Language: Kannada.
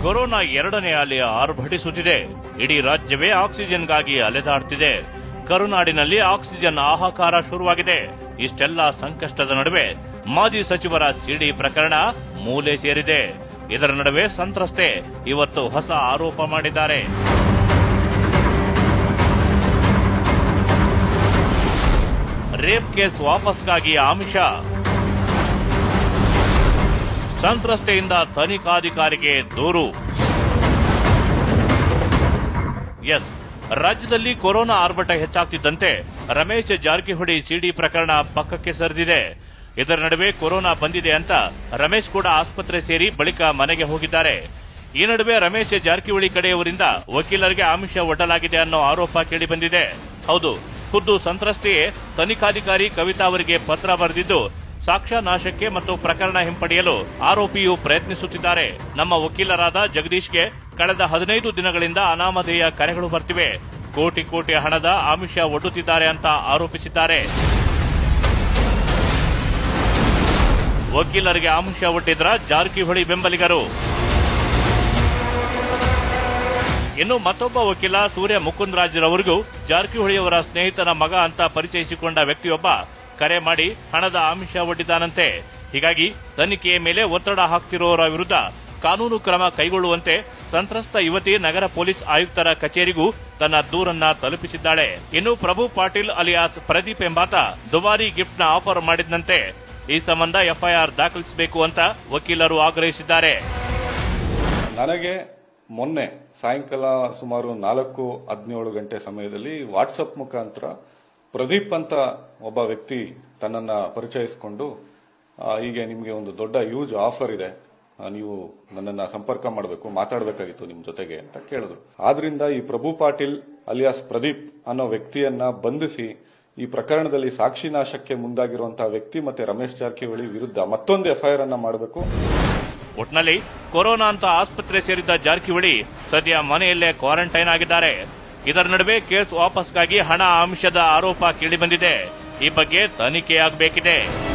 ಕೊರೋನಾ ಎರಡನೇ ಅಲೆ ಆರ್ಭಟಿಸುತ್ತಿದೆ ಇಡೀ ರಾಜ್ಯವೇ ಆಕ್ಸಿಜನ್ಗಾಗಿ ಅಲೆದಾಡ್ತಿದೆ ಕರುನಾಡಿನಲ್ಲಿ ಆಕ್ಸಿಜನ್ ಹಾಹಾಕಾರ ಶುರುವಾಗಿದೆ ಇಷ್ಟೆಲ್ಲ ಸಂಕಷ್ಟದ ನಡುವೆ ಮಾಜಿ ಸಚಿವರ ಸಿಡಿ ಪ್ರಕರಣ ಮೂಲೆ ಸೇರಿದೆ ಇದರ ನಡುವೆ ಸಂತ್ರಸ್ತೆ ಇವತ್ತು ಹೊಸ ಆರೋಪ ಮಾಡಿದ್ದಾರೆ ರೇಪ್ ಕೇಸ್ ವಾಪಸ್ಗಾಗಿ ಆಮಿಷ ಸಂತ್ರಸ್ತೆಯಿಂದ ತನಿಖಾಧಿಕಾರಿಗೆ ದೂರು ಎಸ್ ರಾಜ್ಯದಲ್ಲಿ ಕೊರೋನಾ ಆರ್ಭಟ ಹೆಚ್ಚಾಗ್ತಿದ್ದಂತೆ ರಮೇಶ್ ಜಾರಕಿಹೊಳಿ ಸಿಡಿ ಪ್ರಕರಣ ಪಕ್ಕಕ್ಕೆ ಸರಿದಿದೆ ಇದರ ನಡುವೆ ಕೊರೋನಾ ಬಂದಿದೆ ಅಂತ ರಮೇಶ್ ಕೂಡ ಆಸ್ಪತ್ರೆ ಸೇರಿ ಬಳಿಕ ಮನೆಗೆ ಹೋಗಿದ್ದಾರೆ ಈ ನಡುವೆ ರಮೇಶ್ ಜಾರಕಿಹೊಳಿ ಕಡೆಯವರಿಂದ ವಕೀಲರಿಗೆ ಆಮಿಷ ಒಡ್ಡಲಾಗಿದೆ ಅನ್ನೋ ಆರೋಪ ಕೇಳಿಬಂದಿದೆ ಹೌದು ಖುದ್ದು ಸಂತ್ರಸ್ತೆಯೇ ತನಿಖಾಧಿಕಾರಿ ಕವಿತಾ ಅವರಿಗೆ ಪತ್ರ ಬರೆದಿದ್ದು ಸಾಕ್ಷ್ಯ ನಾಶಕ್ಕೆ ಮತ್ತು ಪ್ರಕರಣ ಹಿಂಪಡೆಯಲು ಆರೋಪಿಯು ಪ್ರಯತ್ನಿಸುತ್ತಿದ್ದಾರೆ ನಮ್ಮ ವಕೀಲರಾದ ಜಗದೀಶ್ಗೆ ಕಳೆದ ಹದಿನೈದು ದಿನಗಳಿಂದ ಅನಾಮಧೇಯ ಕರೆಗಳು ಬರ್ತಿವೆ ಕೋಟಿ ಕೋಟಿ ಹಣದ ಆಮಿಷ ಒಡ್ಡುತ್ತಿದ್ದಾರೆ ಅಂತ ಆರೋಪಿಸಿದ್ದಾರೆ ವಕೀಲರಿಗೆ ಆಮಿಷ ಒಡ್ಡಿದ್ರ ಜಾರಕಿಹೊಳಿ ಬೆಂಬಲಿಗರು ಇನ್ನು ಮತ್ತೊಬ್ಬ ವಕೀಲ ಸೂರ್ಯ ಮುಕುಂದರಾಜ್ರವರಿಗೂ ಜಾರಕಿಹೊಳಿಯವರ ಸ್ನೇಹಿತನ ಮಗ ಅಂತ ಪರಿಚಯಿಸಿಕೊಂಡ ವ್ಯಕ್ತಿಯೊಬ್ಬ ಕರೆ ಮಾಡಿ ಹಣದ ಆಮಿಷ ಒಡ್ಡಿದ್ದಾನಂತೆ ಹೀಗಾಗಿ ತನಿಖೆಯ ಮೇಲೆ ಒತ್ತಡ ಹಾಕ್ತಿರುವವರ ವಿರುದ್ಧ ಕಾನೂನು ಕ್ರಮ ಕೈಗೊಳ್ಳುವಂತೆ ಸಂತ್ರಸ್ತ ಯುವತಿ ನಗರ ಪೊಲೀಸ್ ಆಯುಕ್ತರ ಕಚೇರಿಗೂ ತನ್ನ ದೂರನ್ನ ತಲುಪಿಸಿದ್ದಾಳೆ ಇನ್ನು ಪ್ರಭು ಪಾಟೀಲ್ ಅಲಿಯಾಸ್ ಪ್ರದೀಪ್ ಎಂಬಾತ ದುಬಾರಿ ಗಿಫ್ಟ್ನ ಆಫರ್ ಮಾಡಿದಂತೆ ಈ ಸಂಬಂಧ ಎಫ್ಐಆರ್ ದಾಖಲಿಸಬೇಕು ಅಂತ ವಕೀಲರು ಆಗ್ರಹಿಸಿದ್ದಾರೆ ನನಗೆ ಮೊನ್ನೆ ಸಾಯಂಕಾಲ ಸುಮಾರು ನಾಲ್ಕು ಹದಿನೇಳು ಗಂಟೆ ಸಮಯದಲ್ಲಿ ವಾಟ್ಸಪ್ ಮುಖಾಂತರ ಪ್ರದೀಪ್ ಅಂತ ಒಬ್ಬ ವ್ಯಕ್ತಿ ತನ್ನನ್ನ ಪರಿಚಯಿಸಿಕೊಂಡು ಆ, ಹೀಗೆ ನಿಮಗೆ ಒಂದು ದೊಡ್ಡ ಯೂಜ್ ಆಫರ್ ಇದೆ ಆ, ನೀವು ನನ್ನನ್ನ ಸಂಪರ್ಕ ಮಾಡಬೇಕು ಮಾತಾಡಬೇಕಾಗಿತ್ತು ನಿಮ್ಮ ಜೊತೆಗೆ ಅಂತ ಕೇಳಿದ್ರು ಆದ್ರಿಂದ ಈ ಪ್ರಭು ಪಾಟೀಲ್ ಅಲಿಯಾಸ್ ಪ್ರದೀಪ್ ಅನ್ನೋ ವ್ಯಕ್ತಿಯನ್ನ ಬಂಧಿಸಿ ಈ ಪ್ರಕರಣದಲ್ಲಿ ಸಾಕ್ಷಿ ನಾಶಕ್ಕೆ ಮುಂದಾಗಿರುವಂತಹ ವ್ಯಕ್ತಿ ಮತ್ತೆ ರಮೇಶ್ ಜಾರಕಿಹೊಳಿ ವಿರುದ್ಧ ಮತ್ತೊಂದು ಎಫ್ಐಆರ್ ಅನ್ನ ಮಾಡಬೇಕು ಒಟ್ನಲ್ಲಿ ಕೊರೋನಾ ಅಂತ ಆಸ್ಪತ್ರೆ ಸೇರಿದ್ದ ಜಾರಕಿಹೊಳಿ ಸದ್ಯ ಮನೆಯಲ್ಲೇ ಕ್ವಾರಂಟೈನ್ ಆಗಿದ್ದಾರೆ ಇದರ ನಡುವೆ ಕೇಸ್ ವಾಪಸ್ಗಾಗಿ ಹಣ ಆಮಿಷದ ಆರೋಪ ಕೇಳಿಬಂದಿದೆ ಈ ಬಗ್ಗೆ ತನಿಖೆಯಾಗಬೇಕಿದೆ